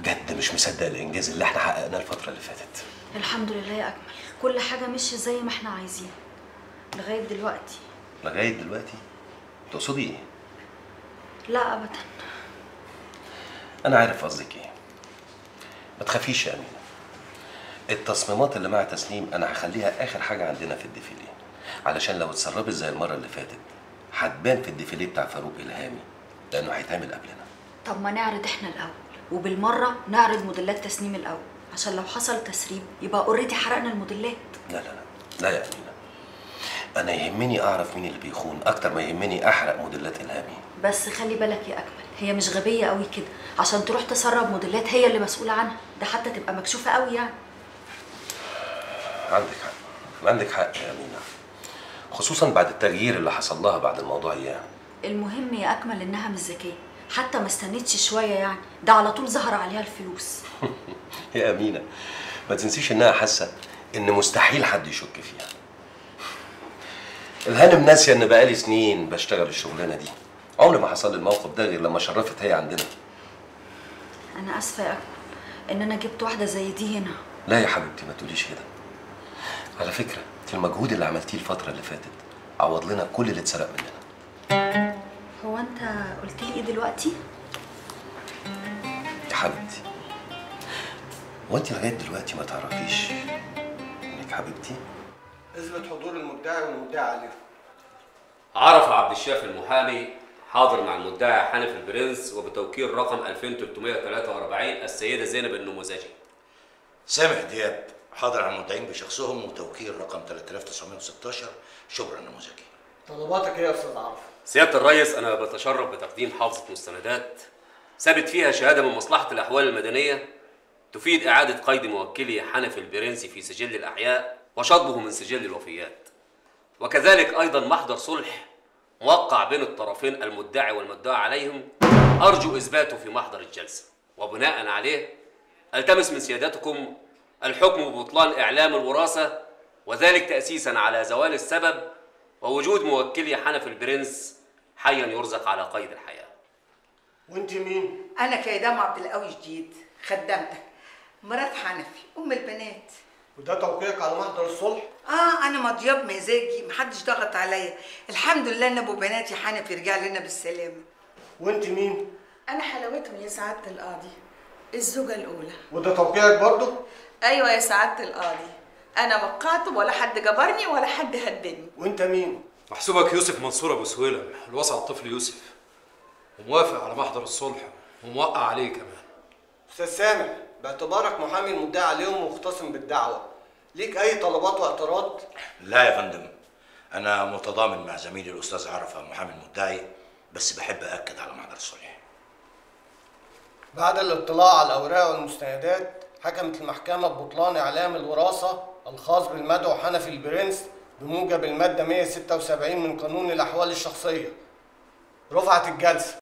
بجد مش مصدق الانجاز اللي احنا حققناه الفتره اللي فاتت الحمد لله يا اكمل كل حاجه ماشيه زي ما احنا عايزين لغايه دلوقتي لغايه دلوقتي تقصدي ايه لا ابدا انا عارف قصدك ايه ما تخافيش يا امينه التصميمات اللي مع تسنيم انا هخليها اخر حاجه عندنا في الديفيليه علشان لو اتسربت زي المره اللي فاتت هتبان في الديفيليه بتاع فاروق الهامي لانه هيتعمل قبلنا طب ما نعرض احنا الاول وبالمره نعرض موديلات تسنيم الاول عشان لو حصل تسريب يبقى اوريدي حرقنا الموديلات لا لا لا لا يا امينه انا يهمني اعرف مين اللي بيخون اكتر ما يهمني احرق موديلات الهامي بس خلي بالك يا اكمل هي مش غبيه قوي كده عشان تروح تسرب موديلات هي اللي مسؤوله عنها ده حتى تبقى مكشوفه قوي يعني عندك حق عندك حق يا امينه خصوصا بعد التغيير اللي حصل لها بعد الموضوع اياه المهم يا اكمل انها مش ذكيه حتى ما استنتش شويه يعني ده على طول ظهر عليها الفلوس يا امينه ما تنسيش انها حاسه ان مستحيل حد يشك فيها الهانم ناسيه ان بقالي سنين بشتغل الشغلانه دي عمري ما حصل لي الموقف ده غير لما شرفت هي عندنا انا اسفه يا اكمل ان انا جبت واحده زي دي هنا لا يا حبيبتي ما تقوليش كده على فكره المجهود اللي عملتيه الفتره اللي فاتت عوض لنا كل اللي اتسرق مننا هو انت قلت لي ايه دلوقتي يا حبيبتي وانت لغايه دلوقتي ما تعرفيش انك حبيبتي اثبت حضور المدعي والمدعي عليه عرف عبد الشافي المحامي حاضر مع المدعي حنف البرنس وبتوكيل رقم 2343 السيدة زينب النموذجي سامح دياب حاضر على المدعين بشخصهم وتوكيل رقم 3916 شبرا النموذجي طلباتك ايه يا استاذ عرف سيادة الرئيس أنا بتشرف بتقديم حافظة مستندات ثابت فيها شهادة من مصلحة الأحوال المدنية تفيد إعادة قيد موكلي حنف البرنسي في سجل الأحياء وشطبه من سجل الوفيات وكذلك أيضا محضر صلح موقع بين الطرفين المدعي والمدعى عليهم أرجو إثباته في محضر الجلسة وبناء عليه التمس من سيادتكم الحكم ببطلان إعلام الوراثة وذلك تأسيسا على زوال السبب ووجود موكلي حنف البرنس حيا يرزق على قيد الحياة وانت مين أنا كيدام عبد القوي جديد خدامتك مرات حنفي أم البنات وده توقيعك على محضر الصلح آه أنا ماضية بمزاجي محدش ضغط عليا الحمد لله إن أبو بناتي حنفي رجع لنا بالسلامة وانت مين أنا حلاوتهم يا سعادة القاضي الزوجة الأولى وده توقيعك برضه أيوة يا سعادة القاضي أنا وقعت ولا حد جبرني ولا حد هدني وانت مين محسوبك يوسف منصور ابو سهيله الوصى على الطفل يوسف وموافق على محضر الصلح وموقع عليه كمان استاذ سامح باعتبارك محامي المدعي عليهم ومختصم بالدعوه ليك اي طلبات واعتراض لا يا فندم انا متضامن مع زميلي الاستاذ عرفه محامي المدعي بس بحب اكد على محضر الصلح بعد الاطلاع على الاوراق والمستندات حكمت المحكمه ببطلان اعلام الوراثه الخاص بالمدعو حنفي البرنس بموجب الماده 176 من قانون الاحوال الشخصيه رفعت الجلسه